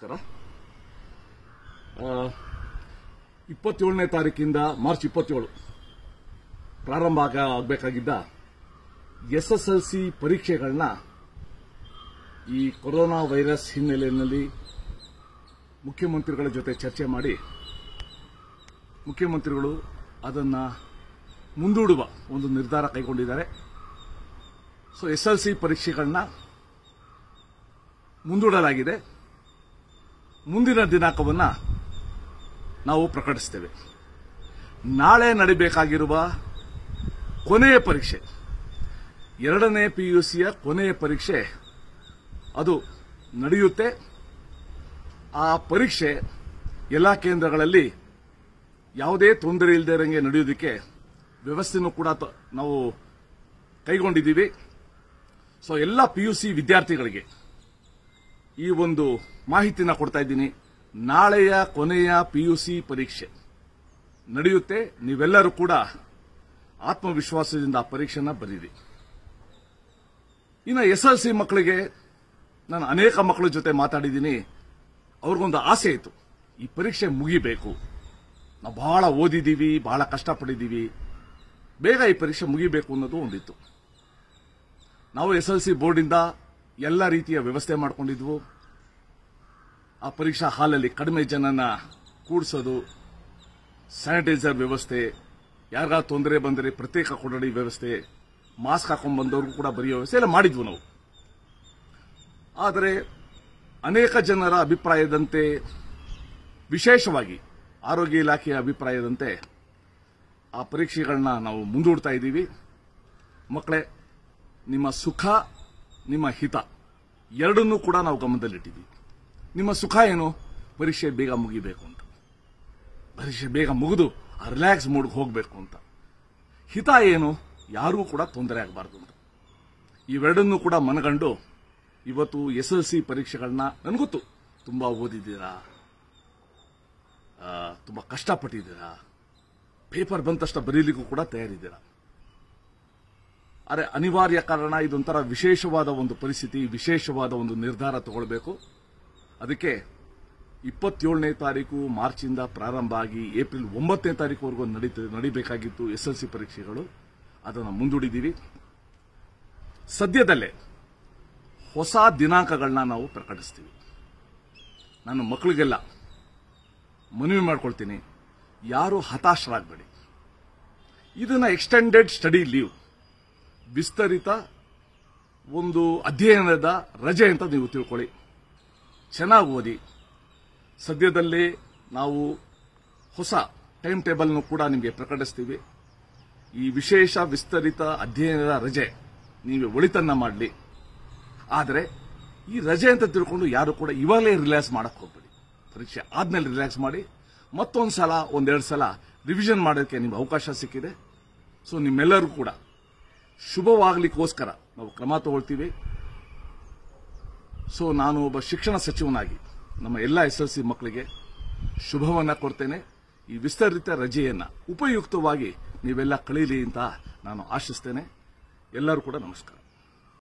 ನಮಸ್ಕಾರ ಆ, ಇಪ್ಪತ್ತೇಳನೇ ತಾರೀಕಿಂದ ಮಾರ್ಚ್ ಇಪ್ಪತ್ತೇಳು ಪ್ರಾರಂಭ ಆಗ ಆಗಬೇಕಾಗಿದ್ದ ಎಸ್ ಎಸ್ ಎಲ್ ಸಿ ಪರೀಕ್ಷೆಗಳನ್ನ ಈ ಕೊರೋನಾ ವೈರಸ್ ಹಿನ್ನೆಲೆಯಲ್ಲಿ ಮುಖ್ಯಮಂತ್ರಿಗಳ ಜೊತೆ ಚರ್ಚೆ ಮಾಡಿ ಮುಖ್ಯಮಂತ್ರಿಗಳು ಅದನ್ನ ಮುಂದೂಡುವ ಒಂದು ನಿರ್ಧಾರ ಕೈಗೊಂಡಿದ್ದಾರೆ ಸೊ ಎಸ್ ಎಲ್ ಸಿ ಪರೀಕ್ಷೆಗಳನ್ನ ಮುಂದೂಡಲಾಗಿದೆ ಮುಂದಿನ ದಿನಾಂಕವನ್ನು ನಾವು ಪ್ರಕಟಿಸ್ತೇವೆ ನಾಳೆ ನಡಿಬೇಕಾಗಿರುವ ಕೊನೆಯ ಪರೀಕ್ಷೆ ಎರಡನೇ ಪಿಯುಸಿಯ ಕೊನೆಯ ಪರೀಕ್ಷೆ ಅದು ನಡೆಯುತ್ತೆ ಆ ಪರೀಕ್ಷೆ ಎಲ್ಲ ಕೇಂದ್ರಗಳಲ್ಲಿ ಯಾವುದೇ ತೊಂದರೆ ಇಲ್ಲದೆ ಇರಂಗೆ ನಡೆಯೋದಕ್ಕೆ ವ್ಯವಸ್ಥೆನೂ ಕೂಡ ತ- ನಾವು ಕೈಗೊಂಡಿದ್ದೀವಿ ಸೊ ಎಲ್ಲ ಪಿ ಯು ಸಿ ವಿದ್ಯಾರ್ಥಿಗಳಿಗೆ ಈ ಒಂದು ಮಾಹಿತಿನ ಕೊಡ್ತಾ ಇದ್ದೀನಿ ನಾಳೆಯ ಕೊನೆಯ ಪಿಯುಸಿ ಪರೀಕ್ಷೆ ನಡೆಯುತ್ತೆ ನೀವೆಲ್ಲರೂ ಕೂಡ ಆತ್ಮವಿಶ್ವಾಸದಿಂದ ಆ ಪರೀಕ್ಷೆನ ಬರೀರಿ ಇನ್ನು ಎಸ್ ಎಲ್ ಸಿ ಮಕ್ಕಳಿಗೆ ನಾನು ಅನೇಕ ಮಕ್ಕಳ ಜೊತೆ ಮಾತಾಡಿದ್ದೀನಿ ಅವ್ರಿಗೊಂದು ಆಸೆ ಇತ್ತು ಈ ಪರೀಕ್ಷೆ ಮುಗಿಬೇಕು ನಾವು ಬಹಳ ಓದಿದ್ದೀವಿ ಬಹಳ ಕಷ್ಟಪಟ್ಟಿದ್ದೀವಿ ಬೇಗ ಈ ಪರೀಕ್ಷೆ ಮುಗಿಬೇಕು ಅನ್ನೋದು ಒಂದಿತ್ತು ನಾವು ಎಸ್ ಎಲ್ ಸಿ ಬೋರ್ಡಿಂದ ಎಲ್ಲ ರೀತಿಯ ವ್ಯವಸ್ಥೆ ಮಾಡ್ಕೊಂಡಿದ್ವು ಆ ಪರೀಕ್ಷಾ ಹಾಲಲ್ಲಿ ಕಡಿಮೆ ಜನನ ಕೂಡಿಸೋದು ಸ್ಯಾನಿಟೈಸರ್ ವ್ಯವಸ್ಥೆ ಯಾರಿಗ ತೊಂದರೆ ಬಂದರೆ ಪ್ರತ್ಯೇಕ ಕೊಠಡಿ ವ್ಯವಸ್ಥೆ ಮಾಸ್ಕ್ ಹಾಕೊಂಡ್ ಬಂದವ್ರಿಗೂ ಕೂಡ ಬರೆಯೋ ವ್ಯವಸ್ಥೆ ಎಲ್ಲ ಮಾಡಿದ್ವು ನಾವು ಆದರೆ ಅನೇಕ ಜನರ ಅಭಿಪ್ರಾಯದಂತೆ ವಿಶೇಷವಾಗಿ ಆರೋಗ್ಯ ಇಲಾಖೆಯ ಅಭಿಪ್ರಾಯದಂತೆ ಆ ಪರೀಕ್ಷೆಗಳನ್ನ ನಾವು ಮುಂದೂಡ್ತಾ ಇದ್ದೀವಿ ಮಕ್ಕಳೇ ನಿಮ್ಮ ಸುಖ ನಿಮ್ಮ ಹಿತ ಎರಡನ್ನೂ ಕೂಡ ನಾವು ಗಮನದಲ್ಲಿಟ್ಟಿದ್ದೀವಿ ನಿಮ್ಮ ಸುಖ ಏನು ಪರೀಕ್ಷೆ ಬೇಗ ಮುಗಿಬೇಕು ಅಂತ ಪರೀಕ್ಷೆ ಬೇಗ ಮುಗಿದು ರಿಲ್ಯಾಕ್ಸ್ ಮೂಡ್ಗೆ ಹೋಗಬೇಕು ಅಂತ ಹಿತ ಏನು ಯಾರಿಗೂ ಕೂಡ ತೊಂದರೆ ಆಗಬಾರ್ದು ಅಂತ ಇವೆರಡನ್ನೂ ಕೂಡ ಮನಗಂಡು ಇವತ್ತು ಎಸ್ ಎಲ್ ಸಿ ಪರೀಕ್ಷೆಗಳನ್ನ ನನಗೊತ್ತು ತುಂಬಾ ಓದಿದ್ದೀರಾ ಆ, ತುಂಬಾ ಕಷ್ಟಪಟ್ಟಿದ್ದೀರಾ ಪೇಪರ್ ಬಂದ ತಕ್ಷಣ ಬರೀಲಿಕ್ಕೂ ಕೂಡ ತಯಾರಿದ್ದೀರಾ ಆದರೆ ಅನಿವಾರ್ಯ ಕಾರಣ ಇದೊಂಥರ ವಿಶೇಷವಾದ ಒಂದು ಪರಿಸ್ಥಿತಿ ವಿಶೇಷವಾದ ಒಂದು ನಿರ್ಧಾರ ತಗೊಳ್ಬೇಕು ಅದಕ್ಕೆ ಇಪ್ಪತ್ತೇಳನೇ ತಾರೀಕು ಮಾರ್ಚಿಂದ ಪ್ರಾರಂಭ ಆಗಿ ಏಪ್ರಿಲ್ ಒಂಬತ್ತನೇ ತಾರೀಕುವರೆಗೂ ನಡೀತ ನಡಿಬೇಕಾಗಿತ್ತು ಎಸ್ ಎಲ್ ಸಿ ಪರೀಕ್ಷೆಗಳು ಅದನ್ನು ಮುಂದೂಡಿದ್ದೀವಿ ಸದ್ಯದಲ್ಲೇ ಹೊಸ ದಿನಾಂಕಗಳನ್ನ ನಾವು ಪ್ರಕಟಿಸ್ತೀವಿ ನಾನು ಮಕ್ಕಳಿಗೆಲ್ಲ ಮನವಿ ಮಾಡ್ಕೊಳ್ತೀನಿ ಯಾರು ಹತಾಶರಾಗಬೇಡಿ ಇದನ್ನ ಎಕ್ಸ್ಟೆಂಡೆಡ್ ಸ್ಟಡಿ ಲೀವ್ ವಿಸ್ತರಿತ ಒಂದು ಅಧ್ಯಯನದ ರಜೆ ಅಂತ ನೀವು ತಿಳ್ಕೊಳ್ಳಿ ಚೆನ್ನಾಗಿ ಓದಿ ಸದ್ಯದಲ್ಲೇ ನಾವು ಹೊಸ ಟೈಮ್ ಟೇಬಲ್ನು ಕೂಡ ನಿಮಗೆ ಪ್ರಕಟಿಸ್ತೀವಿ ಈ ವಿಶೇಷ ವಿಸ್ತರಿತ ಅಧ್ಯಯನದ ರಜೆ ನೀವು ಒಳಿತನ್ನ ಮಾಡಲಿ ಆದರೆ ಈ ರಜೆ ಅಂತ ತಿಳ್ಕೊಂಡು ಯಾರು ಕೂಡ ಇವಾಗಲೇ ರಿಲ್ಯಾಕ್ಸ್ ಮಾಡಕ್ ಹೋಗ್ಬೇಡಿ ಪರೀಕ್ಷೆ ಆದ್ಮೇಲೆ ರಿಲ್ಯಾಕ್ಸ್ ಮಾಡಿ ಮತ್ತೊಂದು ಸಲ ಒಂದೆರಡು ಸಲ ರಿವಿಷನ್ ಮಾಡೋಕ್ಕೆ ನಿಮ್ಗೆ ಅವಕಾಶ ಸಿಕ್ಕಿದೆ ಸೊ ನಿಮ್ಮೆಲ್ಲರೂ ಕೂಡ ಶುಭವಾಗಲಿಕ್ಕೋಸ್ಕರ ನಾವು ಕ್ರಮ ತಗೊಳ್ತೀವಿ ಸೊ ನಾನು ಒಬ್ಬ ಶಿಕ್ಷಣ ಸಚಿವನಾಗಿ ನಮ್ಮ ಎಲ್ಲ ಎಸ್ ಎಲ್ ಸಿ ಮಕ್ಕಳಿಗೆ ಶುಭವನ್ನ ಕೊಡ್ತೇನೆ ಈ ವಿಸ್ತರಿತ ರಜೆಯನ್ನ ಉಪಯುಕ್ತವಾಗಿ ನೀವೆಲ್ಲ ಕಳೀಲಿ ಅಂತ ನಾನು ಆಶಿಸ್ತೇನೆ ಎಲ್ಲರೂ ಕೂಡ ನಮಸ್ಕಾರ